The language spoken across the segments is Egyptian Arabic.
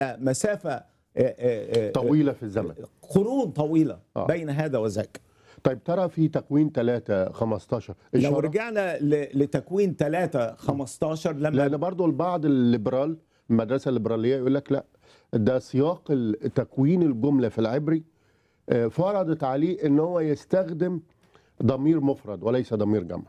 مسافه آه، آه، آه، طويله في الزمن قرون طويله آه. بين هذا وذاك طيب ترى في تكوين 3 15 لو إشارة؟ رجعنا ل- لتكوين 3 15 لما لان برضو البعض الليبرال المدرسه الليبراليه يقول لك لا ده سياق ال- تكوين الجمله في العبري آه، فرضت عليه ان هو يستخدم ضمير مفرد وليس ضمير جمع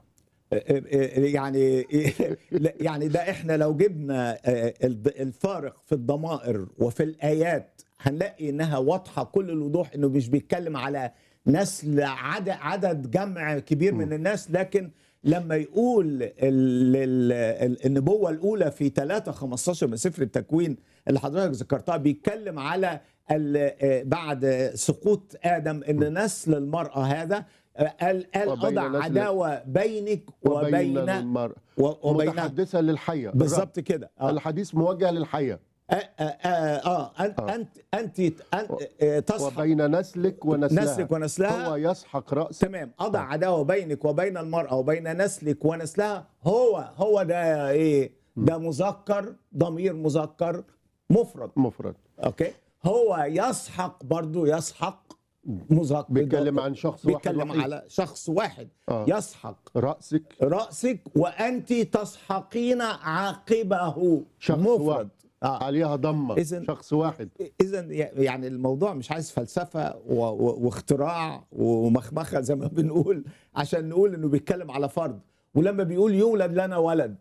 يعني لا، يعني ده احنا لو جبنا آه، الض- الفارق في الضمائر وفي الايات هنلاقي انها واضحه كل الوضوح انه مش بيتكلم على نسل عدد عدد جمع كبير من الناس لكن لما يقول ال- ال- ال- النبوه الاولى في 3 15 من سفر التكوين اللي حضرتك ذكرتها بيتكلم على ال- آه، بعد سقوط ادم ان نسل المراه هذا آه، قال قال وبين اضع نسل- عداوه بينك وبين وبين المرء و- وبين متحدثه للحيه بالظبط كده الرب. اه الحديث موجه للحيه آه، آه، آه، انت آه. انت انت انت آه، تسحق وبين نسلك ونسلها نسلك ونسلها هو يسحق راسك تمام اضع عداوه بينك وبين المراه وبين نسلك ونسلها هو هو ده ايه ده مذكر ضمير مذكر مفرد مفرد اوكي هو يسحق برضو يسحق مذكر بيتكلم عن شخص واحد بيتكلم وحيد. على شخص واحد آه. يسحق راسك رأسك وأنت تسحقين عاقبه شخص مفرد واحد. آه. عليها ضمه إذن- شخص واحد إذا يعني الموضوع مش عايز فلسفة و- و- واختراع ومخمخة زي ما بنقول عشان نقول إنه بيتكلم على فرد ولما بيقول يولد لنا ولد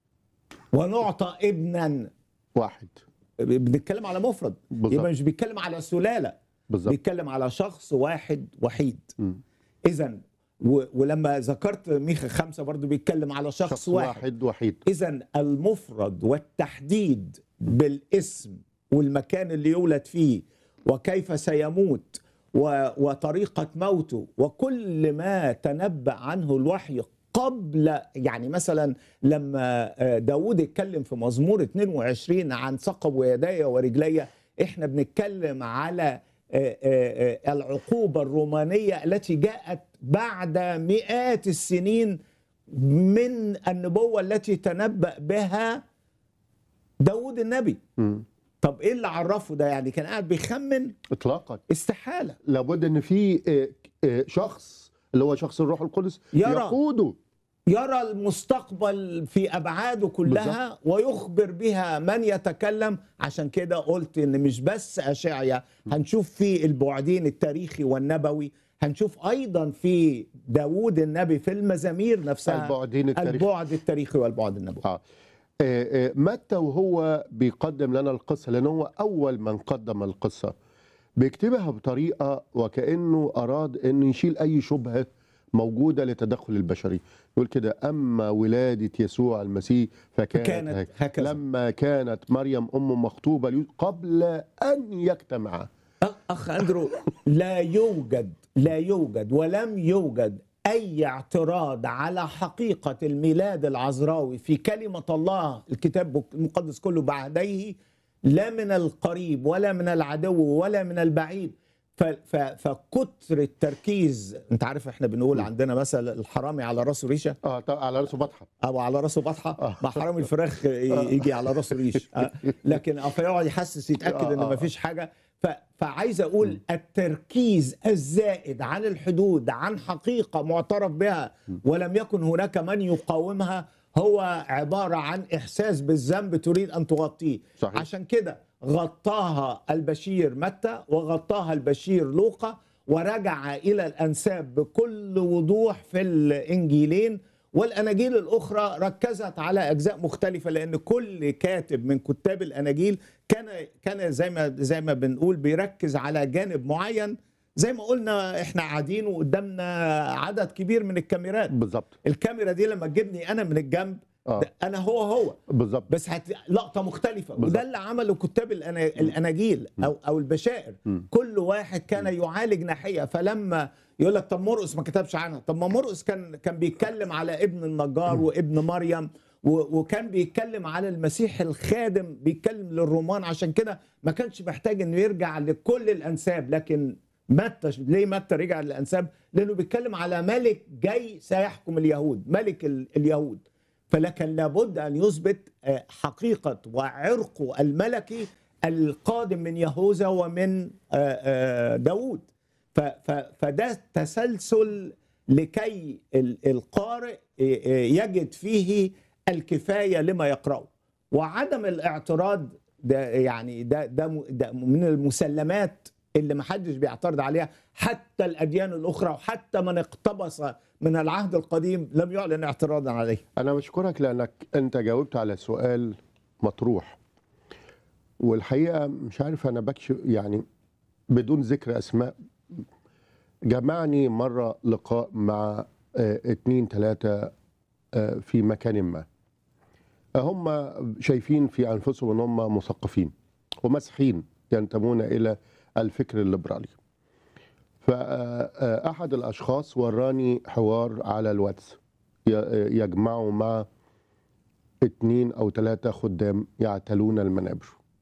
ونعطى ابنا واحد بنتكلم على مفرد بالظبط. يبقى مش بيتكلم على سلالة بالظبط بيتكلم على شخص واحد وحيد مم. إذا ولما ذكرت ميخا خمسة برضو بيتكلم على شخص, شخص واحد واحد وحيد اذا المفرد والتحديد بالاسم والمكان اللي يولد فيه وكيف سيموت و- وطريقه موته وكل ما تنبأ عنه الوحي قبل يعني مثلا لما آه، داود اتكلم في مزمور 22 عن ثقب ويدي ورجلي احنا بنتكلم على آه، آه، آه، العقوبة الرومانية التي جاءت بعد مئات السنين من النبوة التي تنبأ بها داود النبي مم. طب ايه اللي عرفه ده يعني كان قاعد بيخمن اطلاقا استحالة لابد ان في آه، آه، شخص اللي هو شخص الروح القدس يرى. يقوده يرى المستقبل في أبعاده كلها ويخبر بها من يتكلم عشان كده قلت إن مش بس أشعيا هنشوف في البعدين التاريخي والنبوي هنشوف أيضا في داود النبي في المزامير نفسها البعدين التاريخي البعد التاريخي والبعد النبوي آه. آه، آه، متى وهو بيقدم لنا القصة لأن هو أول من قدم القصة بيكتبها بطريقة وكأنه أراد أن يشيل أي شبهة موجودة لتدخل البشري يقول كده أما ولادة يسوع المسيح فكانت كانت هك- هكذا. لما كانت مريم أم مخطوبة ليوسف قبل أن يجتمعا أخ- اخ اندرو لا يوجد لا يوجد ولم يوجد اي اعتراض على حقيقه الميلاد العذراوي في كلمه الله الكتاب المقدس كله بعديه لا من القريب ولا من العدو ولا من البعيد ف- ف- فكتر التركيز انت عارف احنا بنقول عندنا مثل الحرامي على راسه ريشه آه طبعا على راسه بطحة او على راسه آه. بطحه مع حرامي الفراخ ي- يجي على راسه ريش آه. لكن آه، فيقعد يحسس يتاكد ان آه، آه. مفيش حاجه ف... فعايز اقول التركيز الزائد عن الحدود عن حقيقه معترف بها ولم يكن هناك من يقاومها هو عباره عن احساس بالذنب تريد ان تغطيه صحيح. عشان كده غطاها البشير متى وغطاها البشير لوقا ورجع الى الانساب بكل وضوح في الانجيلين والاناجيل الاخرى ركزت على اجزاء مختلفه لان كل كاتب من كتاب الاناجيل كان كان زي ما زي ما بنقول بيركز على جانب معين زي ما قلنا احنا قاعدين وقدامنا عدد كبير من الكاميرات بالظبط الكاميرا دي لما تجيبني انا من الجنب آه. ده انا هو هو بالظبط بس هت... لقطه مختلفه بالظبط. وده اللي عمله كتاب الأنا... الاناجيل او او البشائر كل واحد كان يعالج ناحيه فلما يقول لك طب مرقس ما كتبش عنها طب ما مرقس كان كان بيتكلم على ابن النجار وابن مريم و... وكان بيتكلم على المسيح الخادم بيتكلم للرومان عشان كده ما كانش محتاج انه يرجع لكل الانساب لكن متى ليه متى رجع للانساب لانه بيتكلم على ملك جاي سيحكم اليهود ملك ال... اليهود فلكن لابد ان يثبت آه، حقيقه وعرقه الملكي القادم من يهوذا ومن آه، آه، داود ف- ف- فده تسلسل لكي ال- القارئ آه، آه، يجد فيه الكفايه لما يقراه وعدم الاعتراض ده يعني ده ده م- ده من المسلمات اللي ما حدش بيعترض عليها حتى الاديان الاخرى وحتى من اقتبس من العهد القديم لم يعلن اعتراضا عليه انا بشكرك لانك انت جاوبت على سؤال مطروح والحقيقه مش عارف انا بكشف يعني بدون ذكر اسماء جمعني مره لقاء مع آه، اتنين تلاته آه، في مكان ما هم شايفين في انفسهم ان هم مثقفين ومسيحيين ينتمون الى الفكر الليبرالي فاحد الاشخاص وراني حوار على الواتس ي- يجمعوا مع اتنين او ثلاثة خدام يعتلون المنابر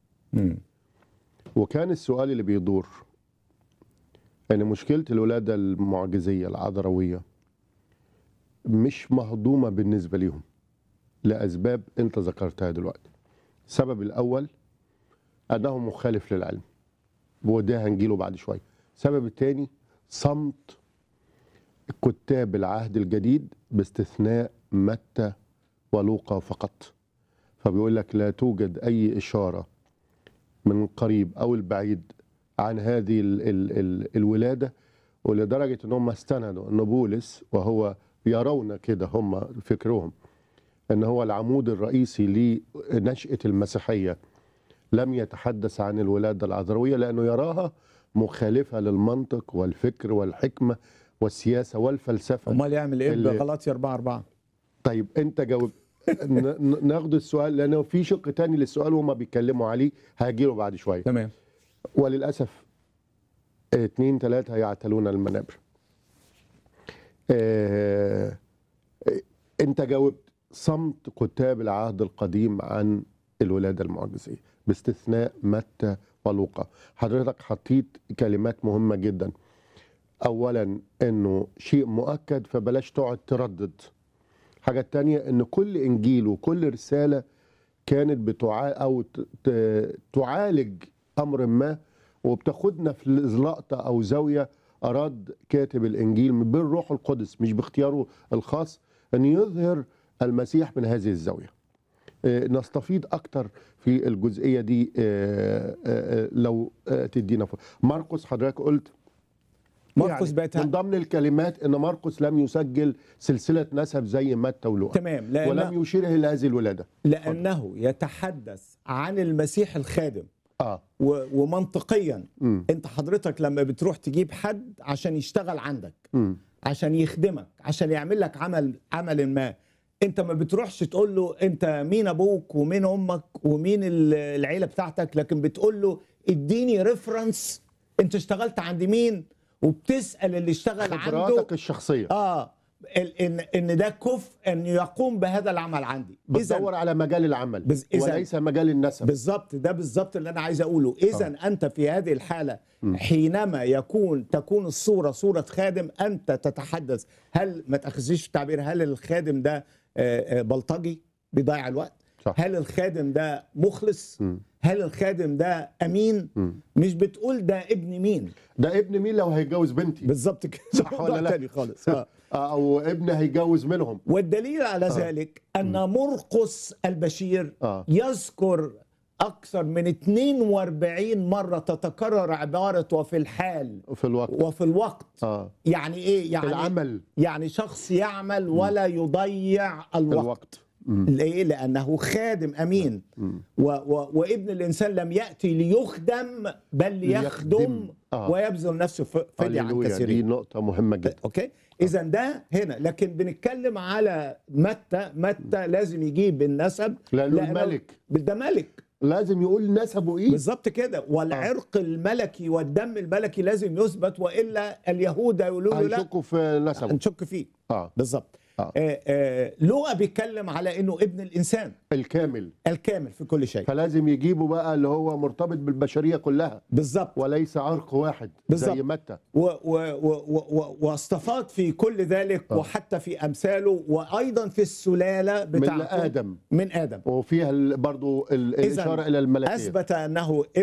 وكان السؤال اللي بيدور ان مشكلة الولادة المعجزية العذروية مش مهضومة بالنسبة ليهم لأسباب انت ذكرتها دلوقتي السبب الأول أنه مخالف للعلم وده هنجيله بعد شوية السبب الثاني صمت كتاب العهد الجديد باستثناء متى ولوقا فقط فبيقول لك لا توجد أي إشارة من قريب أو البعيد عن هذه ال ال ال الولادة ولدرجة أن هم استندوا أن بولس وهو يرون كده هم فكرهم أن هو العمود الرئيسي لنشأة المسيحية لم يتحدث عن الولادة العذروية لأنه يراها مخالفة للمنطق والفكر والحكمة والسياسة والفلسفة امال يعمل ايه اللي- بغلطي 4 4 طيب انت جاوب ن- ن- ناخد السؤال لانه في شق تاني للسؤال وهم بيتكلموا عليه هاجيله بعد شويه تمام وللاسف اتنين تلاته يعتلون المنابر اه انت جاوبت صمت كتاب العهد القديم عن الولاده المعجزيه باستثناء متى ولوقا حضرتك حطيت كلمات مهمه جدا اولا انه شيء مؤكد فبلاش تقعد تردد حاجة تانية ان كل انجيل وكل رسالة كانت بتعا او ت- ت- تعالج امر ما وبتاخدنا في لقطة او زاوية اراد كاتب الانجيل بالروح القدس مش باختياره الخاص ان يظهر المسيح من هذه الزاوية آه، نستفيد اكتر في الجزئية دي آه، آه، آه، لو آه، تدينا ف- مرقس حضرتك قلت مرقس بقت من ضمن الكلمات ان مرقس لم يسجل سلسله نسب زي متى ولوقا تمام لأن ولم يشير الى هذه الولاده لانه يتحدث عن المسيح الخادم اه و- ومنطقيا امم انت حضرتك لما بتروح تجيب حد عشان يشتغل عندك امم عشان يخدمك عشان يعمل لك عمل عمل ما انت ما بتروحش تقول له انت مين ابوك ومين امك ومين ال- العيله بتاعتك لكن بتقول له اديني ريفرنس انت اشتغلت عند مين وبتسال اللي اشتغل عنده خبراتك الشخصيه اه ال- ان ان ده كفء ان يقوم بهذا العمل عندي إذن بتدور على مجال العمل بز- إذن- وليس مجال النسب بالظبط ده بالظبط اللي انا عايز اقوله اذا انت في هذه الحاله حينما يكون تكون الصوره صوره خادم انت تتحدث هل ما تاخذيش في التعبير هل الخادم ده آه، آه، بلطجي بيضيع الوقت صح. هل الخادم ده مخلص مم. هل الخادم ده امين مم. مش بتقول ده ابن مين ده ابن مين لو هيتجوز بنتي بالظبط كده صح ولا موضوع لا؟ تاني خالص آه. آه، او ابن هيتجوز منهم والدليل على ذلك ان مرقس البشير آه. يذكر اكثر من 42 مره تتكرر عباره وفي الحال في الوقت وفي الوقت اه يعني ايه يعني العمل يعني شخص يعمل ولا يضيع الوقت, الوقت مم. ليه لانه خادم امين مم. و و وابن الانسان لم ياتي ليخدم بل ليخدم ليخدم. آه. ويبذل نفسه ف- فدية عن هللويا دي كثيرين نقطه مهمه جدا اوكي اذا ده هنا لكن بنتكلم على متى متى لازم يجيب النسب لانه لأنه- الملك ده ملك لازم يقول نسبه ايه بالظبط كده والعرق الملكي والدم الملكي لازم يثبت والا اليهود يقولوا له لا هيشكوا في نسبه نشك فيه اه بالظبط آه. آه، آه، لوقا بيتكلم على انه ابن الانسان الكامل الكامل في كل شيء فلازم يجيبوا بقى اللي هو مرتبط بالبشريه كلها بالظبط وليس عرق واحد بالظبط. زي متى و- و- و- و- و- واستفاض في كل ذلك آه. وحتى في امثاله وايضا في السلاله من بتاعته ادم من ادم وفيها ال- برضو ال- إذن الاشاره الى الملكيه اثبت انه